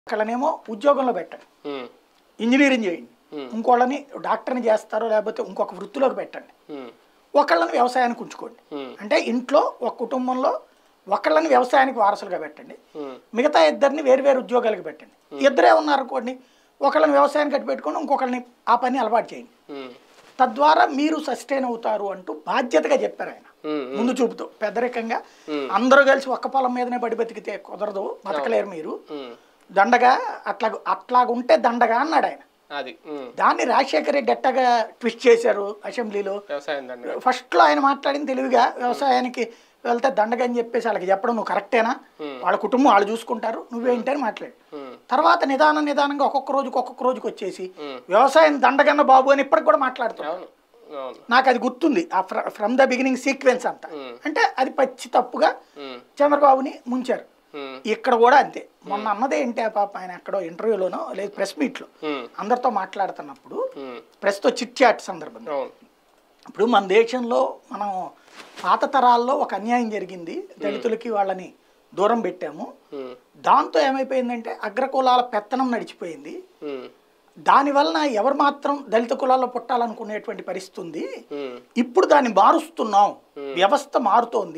ఒకళ్ళనేమో ఉద్యోగంలో పెట్టండి ఉమ్, ఇంజనీరింగ్ చేయండి ఇంకోళ్ళని డాక్టర్ని చేస్తారో లేకపోతే ఇంకొక వృత్తిలోకి పెట్టండి ఉమ్, ఒకళ్ళని వ్యవసాయానికి ఉంచుకోండి ఉమ్, అంటే ఇంట్లో ఒక కుటుంబంలో ఒకళ్ళని వ్యవసాయానికి వారసులుగా పెట్టండి ఉమ్, మిగతా ఇద్దరిని వేరు వేరు ఉద్యోగాలకు పెట్టండి ఇద్దరే ఉన్నారనుకోండి ఒకళ్ళని వ్యవసాయానికి కట్టి పెట్టుకొని ఇంకొకళ్ళని ఆ పని అలవాటు చేయండి ఉమ్, తద్వారా మీరు సస్టైన్ అవుతారు అంటూ బాధ్యతగా చెప్పారు ఆయన ఉమ్, ముందు చూపుతూ పెద్దరికంగా అందరూ కలిసి ఒక్క పొలం మీదనే పడి బతికితే కుదరదు బతకలేరు మీరు ఉమ్, దండగా అట్లా అట్లాగుంటే దండగా అన్నాడు ఆయన అది ఉమ్, దాన్ని రాజశేఖర్ రెడ్డి ఎట్టగా ట్విస్ట్ చేశారు అసెంబ్లీలో వ్యవసాయం దండ ఫస్ట్లో ఆయన మాట్లాడింది తెలివిగా వ్యవసాయానికి వెళ్తే దండగా అని చెప్పేసి వాళ్ళకి చెప్పడం నువ్వు కరెక్టేనా వాళ్ళ కుటుంబం వాళ్ళు చూసుకుంటారు నువ్వేంటని మాట్లాడు ఉమ్, తర్వాత నిదానం నిదానంగా ఒక్కొక్క రోజుకి ఒక్కొక్క రోజుకి వచ్చేసి వ్యవసాయం దండగన్న బాబు అని ఇప్పటికి కూడా మాట్లాడుతున్నాడు అవును అవును నాకు అది గుర్తుంది ఆ ఫ్రమ్ ద బిగినింగ్ సీక్వెన్స్ అంతా ఉమ్, అంటే అది పచ్చి తప్పుగా ఉమ్, చంద్రబాబుని ముంచారు ఉమ్, ఇక్కడ కూడా అంతే మొన్న అన్నదే ఏంటి ఆ పాప ఆయన ఎక్కడో ఇంటర్వ్యూలోనో లేదు ప్రెస్ మీట్లో ఉమ్, అందరితో మాట్లాడుతున్నప్పుడు ఉమ్, ప్రెస్తో చిట్ చాట్ సందర్భంగా అవును ఇప్పుడు మన దేశంలో మనం పాత తరాల్లో ఒక అన్యాయం జరిగింది దళితులకి వాళ్ళని దూరం పెట్టాము ఉమ్, దాంతో ఏమైపోయిందంటే అగ్రకులాల పెత్తనం నడిచిపోయింది ఉమ్, దానివలన ఎవరు మాత్రం దళిత కులాల్లో పుట్టాలనుకునేటువంటి పరిస్థితి ఉంది ఉమ్, ఇప్పుడు దాన్ని మారుస్తున్నాం వ్యవస్థ మారుతోంది